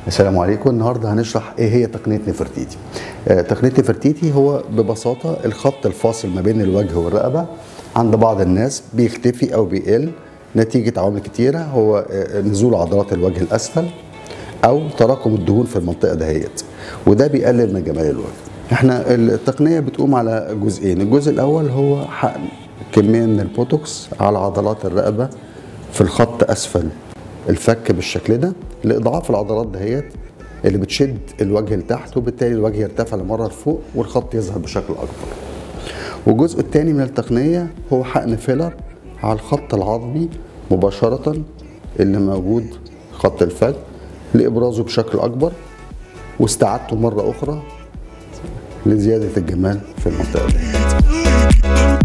السلام عليكم النهارده هنشرح ايه هي تقنيه نفرتيتي آه، تقنيه نفرتيتي هو ببساطه الخط الفاصل ما بين الوجه والرقبه عند بعض الناس بيختفي او بيقل نتيجه عوامل كتيره هو آه، نزول عضلات الوجه الاسفل او تراكم الدهون في المنطقه دهيت وده بيقلل من جمال الوجه احنا التقنيه بتقوم على جزئين الجزء الاول هو حقن كميه من البوتوكس على عضلات الرقبه في الخط اسفل الفك بالشكل ده لاضعاف العضلات دهيت اللي بتشد الوجه لتحت وبالتالي الوجه يرتفع لمره لفوق والخط يظهر بشكل اكبر والجزء الثاني من التقنيه هو حقن فيلر على الخط العظمي مباشره اللي موجود خط الفك لابرازه بشكل اكبر واستعادته مره اخرى لزياده الجمال في المنطقه دي